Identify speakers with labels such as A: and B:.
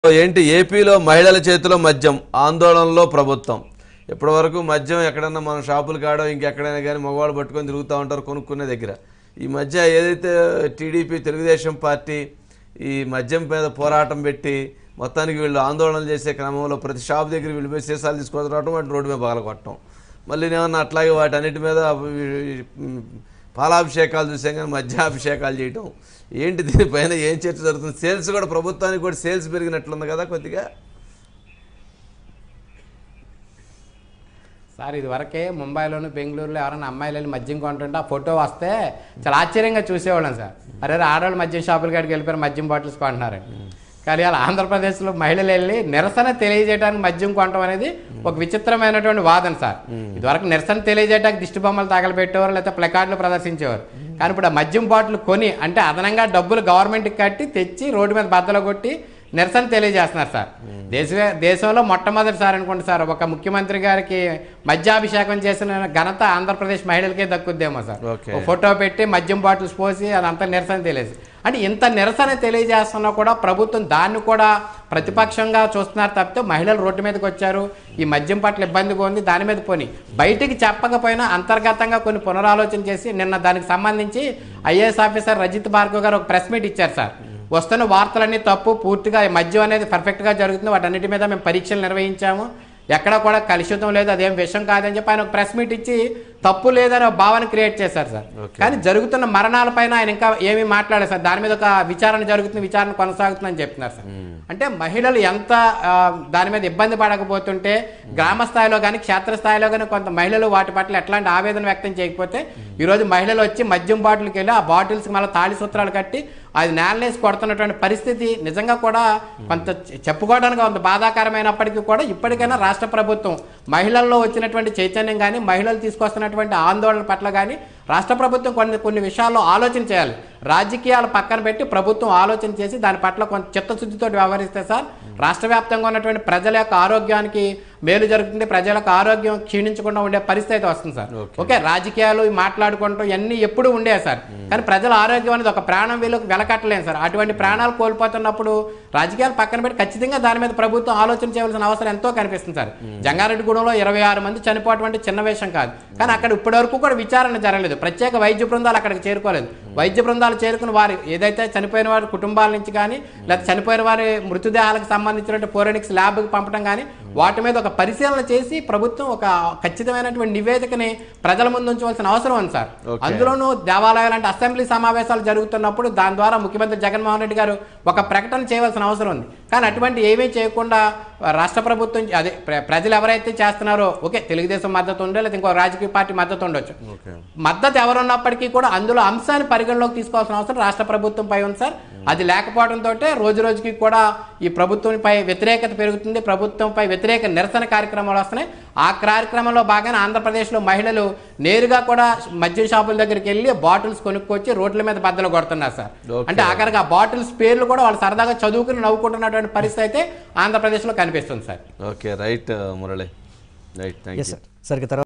A: ఏంటి ఏపీలో మహిళల చేతిలో మద్యం ఆందోళనలో ప్రభుత్వం ఇప్పటి వరకు మద్యం ఎక్కడన్నా మన షాపులు కాడో ఇంకెక్కడైనా కానీ మగవాళ్ళు పట్టుకొని తిరుగుతూ ఉంటారు కొనుక్కునే దగ్గర ఈ మధ్య ఏదైతే టీడీపీ తెలుగుదేశం పార్టీ ఈ మద్యం మీద పోరాటం పెట్టి మొత్తానికి వీళ్ళు ఆందోళన చేసే క్రమంలో ప్రతి షాప్ దగ్గర వీళ్ళు పోయి సీసాలు తీసుకొని రావడం వాటి రోడ్డు మీద పగలగొట్టడం మళ్ళీ ఏమన్నా అట్లాగే వాటి అన్నిటి మీద ఉమ్, పాలాభిషేకాలు చూసాం కానీ మద్యాభిషేకాలు చేయటం ఏంటి దీనిపైన ఏం చర్చ జరుగుతుంది సేల్స్ కూడా ప్రభుత్వానికి కూడా సేల్స్ పెరిగినట్లుంది కదా కొద్దిగా
B: సార్ ఇది వరకే ముంబైలోను బెంగళూరులో ఎవరైనా అమ్మాయిలు వెళ్ళి మద్యం కొంటుంటే ఆ ఫోటో వస్తే చాలా ఆశ్చర్యంగా చూసేవాళ్ళం సార్ అరే రే, ఆడవాళ్ళు మద్యం షాపుల కాడికి వెళ్ళిపోయారు మద్యం బాటిల్స్ కొంటున్నారని కానీ అలా ఆంధ్రప్రదేశ్లో మహిళలు వెళ్ళి నిరసన తెలియజేయడానికి మద్యం కొనడం అనేది ఒక విచిత్రమైనటువంటి వాదన సార్ ఇదివరకు నిరసన తెలియజేయడానికి దిష్టి బొమ్మలు తగలబెట్టేవారు లేకపోతే ప్లకార్డులు ప్రదర్శించేవారు కానీ ఇప్పుడు ఆ మద్యం బాటిల్ కొని అంటే అదనంగా డబ్బులు గవర్నమెంట్కి కట్టి తెచ్చి రోడ్డు మీద బద్దలు కొట్టి నిరసన తెలియజేస్తున్నారు సార్ దేశ దేశంలో మొట్టమొదటిసారి అనుకోండి సార్ ఒక ముఖ్యమంత్రి గారికి మద్యాభిషేకం చేసిన ఘనత ఆంధ్రప్రదేశ్ మహిళలకే దక్కుద్దేమో సార్
A: Okay.
B: ఓ ఫోటో పెట్టి మద్యం బాటిల్స్ పోసి అదంతా నిరసన తెలియదు అంటే ఇంత నిరసన తెలియజేస్తున్నా కూడా ప్రభుత్వం దాన్ని కూడా ప్రతిపక్షంగా చూస్తున్నారు తప్పితే మహిళలు రోడ్డు మీదకి వచ్చారు ఈ మద్యం పట్ల ఇబ్బందిగా ఉంది దాని మీద పోని బయటికి చెప్పకపోయినా అంతర్గతంగా కొన్ని పునరాలోచన చేసి నిన్న దానికి సంబంధించి ఐఏఎస్ ఆఫీసర్ రజిత్ భార్గవ్ గారు ఒక ప్రెస్ మీట్ ఇచ్చారు సార్ వస్తున్న వార్తలన్నీ తప్పు పూర్తిగా ఈ మద్యం అనేది పర్ఫెక్ట్గా జరుగుతుంది వాటన్నిటి మీద మేము పరీక్షలు నిర్వహించాము ఎక్కడ కూడా కలుషితం లేదు అదేం విషయం కాదని చెప్పి ఆయన ఒక ప్రెస్ మీట్ ఇచ్చి తప్పు లేదని ఒక భావన క్రియేట్ చేశారు సార్
A: Okay.
B: కానీ జరుగుతున్న మరణాలపైన ఆయన ఇంకా ఏమీ మాట్లాడలేదు సార్ దాని మీద ఒక విచారణ జరుగుతుంది విచారణ కొనసాగుతుందని చెప్తున్నారు సార్ అంటే మహిళలు ఎంత ఆ, దాని మీద ఇబ్బంది పడకపోతుంటే గ్రామ స్థాయిలో కానీ క్షేత్ర స్థాయిలో కానీ కొంత మహిళలు వాటి పట్ల ఎట్లాంటి ఆవేదన వ్యక్తం చేయకపోతే ఈరోజు మహిళలు వచ్చి మద్యం బాటిల్కి వెళ్ళి ఆ బాటిల్స్కి మళ్ళీ తాళి సూత్రాలు కట్టి అది నేలనేసి కొడుతున్నటువంటి పరిస్థితి నిజంగా కూడా కొంత చె- చెప్పుకోవడానికి కొంత బాధాకరమైనప్పటికీ కూడా ఇప్పటికైనా రాష్ట్ర ప్రభుత్వం మహిళల్లో వచ్చినటువంటి చైతన్యం కానీ మహిళలు తీసుకొస్తున్నటువంటి ఆందోళన పట్ల కానీ రాష్ట్ర ప్రభుత్వం కొన్ని కొన్ని విషయాల్లో ఆలోచన చేయాలి రాజకీయాలు పక్కన పెట్టి ప్రభుత్వం ఆలోచన చేసి దాని పట్ల కొంత చిత్తశుద్ధితో వ్యవహరిస్తే సార్ రాష్ట్ర వ్యాప్తంగా ఉన్నటువంటి ప్రజల యొక్క ఆరోగ్యానికి మేలు జరుగుతుంది ప్రజల యొక్క ఆరోగ్యం క్షీణించకుండా ఉండే పరిస్థితి అయితే వస్తుంది సార్
A: Okay.
B: ఓకే రాజకీయాలు ఇవి మాట్లాడుకుంటాం ఇవన్నీ ఎప్పుడు ఉండే సార్ కానీ ప్రజల ఆరోగ్యం అనేది ఒక ప్రాణం వీళ్ళకి వెలకట్టలేం సార్ అటువంటి ప్రాణాలు కోల్పోతున్నప్పుడు రాజకీయాలు పక్కన పెట్టి ఖచ్చితంగా దాని మీద ప్రభుత్వం ఆలోచన చేయవలసిన అవసరం ఎంతో కనిపిస్తుంది సార్ జంగారెడ్డిగూడెంలో ఇరవై ఆరు మంది చనిపోవటం అంటే చిన్న విషయం కాదు కానీ అక్కడ ఇప్పటి వరకు కూడా విచారణ జరగలేదు ప్రత్యేక వైద్య బృందాలు అక్కడికి చేరుకోలేదు వైద్య బృందాలు చేరుకుని వారి ఏదైతే చనిపోయిన వారి కుటుంబాల నుంచి కానీ లేదా చనిపోయిన వారి మృతదేహాలకు సంబంధించినటువంటి ఫోరెనిక్స్ ల్యాబ్కి పంపడం కానీ వాటి మీద ఒక పరిశీలన చేసి ప్రభుత్వం ఒక ఖచ్చితమైనటువంటి నివేదికని ప్రజల ముందు ఉంచవలసిన అవసరం ఉంది సార్
A: Okay.
B: అందులోనూ దేవాలయాలు అంటే అసెంబ్లీ సమావేశాలు జరుగుతున్నప్పుడు దాని ద్వారా ముఖ్యమంత్రి జగన్మోహన్ రెడ్డి గారు ఒక ప్రకటన చేయవలసిన అవసరం ఉంది కానీ అటువంటి ఏమీ చేయకుండా రాష్ట్ర ప్రభుత్వం అదే ప్ర- ప్రజలు ఎవరైతే చేస్తున్నారో ఓకే తెలుగుదేశం మద్దతు ఉండే లేదా ఇంకో రాజకీయ పార్టీ మద్దతు ఉండొచ్చు
A: ఓకే
B: మద్దతు ఎవరున్నప్పటికీ కూడా అందులో అంశాన్ని పరిగణలోకి తీసుకోవాల్సిన అవసరం రాష్ట్ర ప్రభుత్వంపై ఉంది సార్ అది లేకపోవడంతో రోజు రోజుకి కూడా ఈ ప్రభుత్వంపై వ్యతిరేకత పెరుగుతుంది ప్రభుత్వంపై వ్యతిరేక నిరసన కార్యక్రమాలు వస్తున్నాయి ఆ కార్యక్రమంలో భాగంగా ఆంధ్రప్రదేశ్లో మహిళలు నేరుగా కూడా మద్యం షాపుల దగ్గరికి వెళ్ళి బాటిల్స్ కొనుక్కొచ్చి రోడ్ల మీద బద్దలు కొడుతున్నారు సార్
A: Okay.
B: అంటే ఆఖరికి ఆ బాటిల్స్ పేర్లు కూడా వాళ్ళు సరదాగా చదువుకుని నవ్వుకుంటున్నటువంటి పరిస్థితి అయితే ఆంధ్రప్రదేశ్లో కనిపిస్తుంది sir
A: okay right Murali right 
C: thanks
A: you
C: sir సరిగ్గా తర్వాత